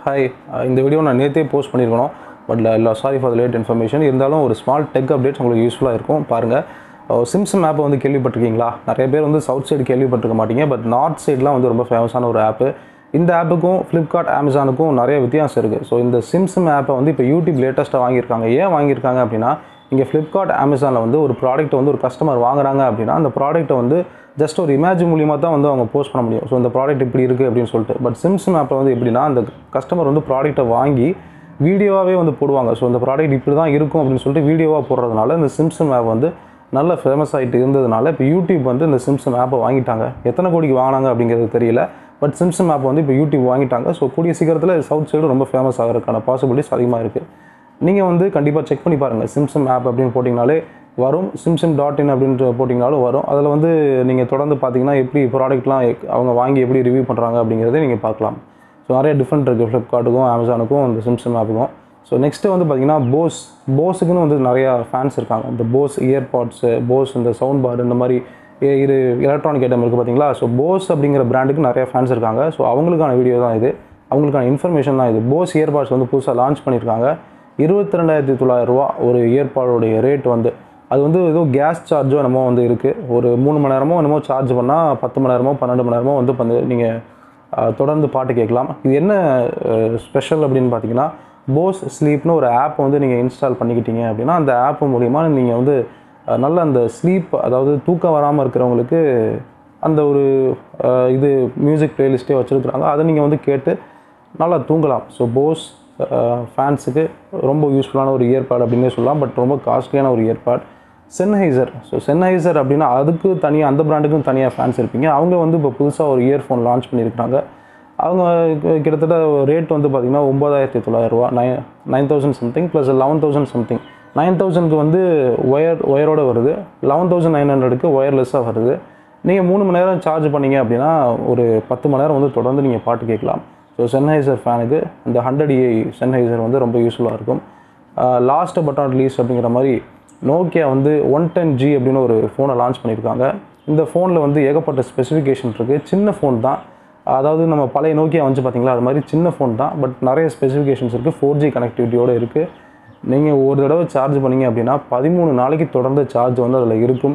hi இந்த video நான் நேற்றே போஸ்ட் பண்ணியிருக்கணும் பட் இல்லை சாரி ஃபார் லேட் இன்ஃபர்மேஷன் இருந்தாலும் ஒரு ஸ்மால் டெக் அப்டேட்ஸ் உங்களுக்கு யூஸ்ஃபுல்லாக இருக்கும் பாருங்கள் சிம்சம் ஆப்பை வந்து கேள்விப்பட்டிருக்கீங்களா நிறைய பேர் வந்து சவுத் சைடு கேள்விப்பட்டிருக்க மாட்டீங்க பட் நார்த் சைட்லாம் வந்து ரொம்ப ஃபேமஸான ஒரு ஆப்பு இந்த ஆப்புக்கும் ஃப்ளிப்கார்ட் அமேசானுக்கும் நிறைய வித்தியாசம் இருக்குது ஸோ இந்த சிம்சம் ஆப்பை வந்து இப்போ யூடியூப் லேட்டஸ்ட்டாக வாங்கியிருக்காங்க ஏன் வாங்கியிருக்காங்க அப்படின்னா இங்கே ஃப்ளிப்கார்ட் அமேசானில் வந்து ஒரு ப்ராடக்ட்டை வந்து ஒரு கஸ்டமர் வாங்குறாங்க அப்படின்னா அந்த ப்ராடக்ட்டை வந்து ஜஸ்ட் ஒரு இமேஜ் மூலியமாக தான் வந்து அவங்க போஸ்ட் பண்ண முடியும் ஸோ இந்த ப்ராடக்ட் இப்படி இருக்குது அப்படின்னு சொல்லிட்டு பட் சிம்சம் ஆப்பில் வந்து எப்படின்னா அந்த கஸ்டமர் வந்து ப்ராடக்ட்டை வாங்கி வீடியோவாகவே வந்து போடுவாங்க ஸோ இந்த ப்ராடக்ட் இப்படி தான் இருக்கும் அப்படின்னு சொல்லிட்டு வீடியோவாக போடுறதுனால இந்த சிம்சம் ஆப் வந்து நல்ல ஃபேமஸ் ஆகிட்டு இருந்ததுனால இப்போ யூடியூப் வந்து இந்த சிம்சம் ஆப்பை வாங்கிட்டாங்க எத்தனை கோடிக்கு வாங்கினாங்க அப்படிங்கிறது தெரியல பட் சிம்சம் ஆப் வந்து இப்போ யூடியூப் வாங்கிட்டாங்க ஸோ கூடிய சீக்கிரத்தில் சவுத் சைடு ரொம்ப ஃபேமஸ் ஆகிறதுக்கான பாசிபிலிட்டிஸ் அதிகமாக இருக்குது நீங்கள் வந்து கண்டிப்பாக செக் பண்ணி பாருங்கள் சிம்சம் ஆப் அப்படின்னு போட்டிங்கனாலே வரும் சிம்சம் டாட் இன் அப்படின்ட்டு போட்டிங்கனாலும் வரும் அதில் வந்து நீங்கள் தொடர்ந்து பார்த்தீங்கன்னா எப்படி ப்ராடக்ட்லாம் அவங்க வாங்கி எப்படி ரிவ்யூ பண்ணுறாங்க அப்படிங்கிறத நீங்கள் பார்க்கலாம் ஸோ நிறைய டிஃப்ரெண்ட் இருக்குது ஃப்ளிப்கார்ட்டுக்கும் அமேசானுக்கும் இந்த சிம்சம் ஆப்புக்கும் ஸோ நெக்ஸ்ட்டு வந்து பார்த்தீங்கன்னா போஸ் போஸுக்குன்னு வந்து நிறையா ஃபேன்ஸ் இருக்காங்க இந்த போஸ் இயர்பாட்ஸு போஸ் இந்த சவுண்ட் பார் இந்த மாதிரி இ- இரு எலக்ட்ரானிக் ஐட்டம் இருக்குது பார்த்தீங்களா ஸோ போஸ் அப்படிங்கிற பிராண்டுக்கு நிறைய ஃபேன்ஸ் இருக்காங்க ஸோ அவங்களுக்கான வீடியோ தான் இது அவங்களுக்கான இன்ஃபர்மேஷன் தான் இது போஸ் இயர்பாட்ஸ் வந்து புதுசாக லான்ச் பண்ணியிருக்காங்க இருபத்தி ரெண்டாயிரத்தி தொள்ளாயிரரூவா ஒரு இயர்பாடோடைய ரேட் வந்து அது வந்து ஏதோ கேஸ் சார்ஜோ என்னமோ வந்து இருக்குது ஒரு மூணு மணி நேரமோ என்னமோ சார்ஜ் பண்ணால் பத்து மணி நேரமோ பன்னெண்டு மணி நேரமோ வந்து வந்து நீங்கள் தொடர்ந்து பாட்டு கேட்கலாம் இது என்ன ஸ்பெஷல் அப்படின்னு பார்த்தீங்கன்னா போஸ் ஸ்லீப்னு ஒரு ஆப் வந்து நீங்கள் இன்ஸ்டால் பண்ணிக்கிட்டீங்க அப்படின்னா அந்த ஆப் மூலிமா நீங்கள் வந்து அஹ், நல்ல அந்த ஸ்லீப் அதாவது தூக்கம் வராமல் இருக்கிறவங்களுக்கு அந்த ஒரு அஹ், இது மியூசிக் ப்ளேலிஸ்ட்டே வச்சுருக்குறாங்க அதை நீங்கள் வந்து கேட்டு நல்லா தூங்கலாம் ஸோ போஸ் ஃபேன்ஸுக்கு ரொம்ப யூஸ்ஃபுல்லான ஒரு இயர்பாட் அப்படின்னே சொல்லலாம் பட் ரொம்ப காஸ்ட்லியான ஒரு இயர்பாட் சென்ஹைசர் ஸோ சென்ஹைசர் அப்படின்னா அதுக்கு தனியாக அந்த பிராண்டுக்கும் தனியாக ஃபேன்ஸ் இருப்பீங்க அவங்க வந்து இப்போ புதுசாக ஒரு இயர்ஃபோன் லான்ச் பண்ணியிருக்காங்க அவங்க கி- கிட்டத்தட்ட ரேட் வந்து பார்த்திங்கன்னா ஒம்பதாயிரத்தி தொள்ளாயிரரூவா nine nine thousand something plus eleven thousand something nine தௌசண்ட்க்கு வந்து ஒயர் ஒயரோட வருது லெவன் தௌசண்ட் நைன் ஹண்ட்ரடுக்கு ஒயர்லெஸ்ஸாக வருது நீங்கள் மூணு மணி நேரம் சார்ஜ் பண்ணீங்க அப்படின்னா ஒரு பத்து மணி நேரம் வந்து தொடர்ந்து நீங்கள் பாட்டு கேட்கலாம் ஸோ சென்ஹைசர் ஃபேனுக்கு இந்த ஹண்ட்ரட் ஏ சென்ஹைசர் வந்து ரொம்ப யூஸ்ஃபுல்லாக இருக்கும் லாஸ்ட் பட் நாட் லீஸ்ட் அப்படிங்கிற மாதிரி நோக்கியா வந்து ஒன் டென் ஜி அப்படின்னு ஒரு ஃபோனை லான்ச் பண்ணியிருக்காங்க இந்த ஃபோனில் வந்து ஏகப்பட்ட ஸ்பெசிஃபிகேஷன் இருக்குது சின்ன ஃபோன் தான் அதாவது நம்ம பழைய நோக்கியா வந்து பார்த்தீங்களா அது மாதிரி சின்ன ஃபோன் தான் பட் நிறைய ஸ்பெசிஃபிகேஷன்ஸ் இருக்குது ஃபோர் ஜி கனெக்டிவிட்டியோடு இருக்குது நீங்கள் ஒரு தடவை சார்ஜ் பண்ணீங்க அப்படின்னா பதிமூணு நாளைக்கு தொடர்ந்து சார்ஜ் வந்து அதில் இருக்கும்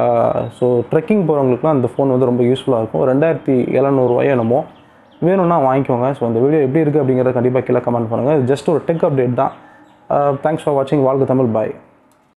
ஸோ ட்ரெக்கிங் போகிறவங்களுக்குலாம் அந்த ஃபோன் வந்து ரொம்ப யூஸ்ஃபுல்லாக இருக்கும் ரெண்டாயிரத்தி எழுநூறுவாயோ என்னமோ வேணும்னா வாங்கிக்கோங்க ஸோ அந்த வீடியோ எப்படி இருக்குது அப்படிங்கிறத கண்டிப்பாக கீழே கமெண்ட் பண்ணுங்கள் இது ஜஸ்ட் ஒரு டெக் அப்டேட் தான் தேங்க்ஸ் ஃபார் வாட்சிங் வாழ்க தமிழ் பாய்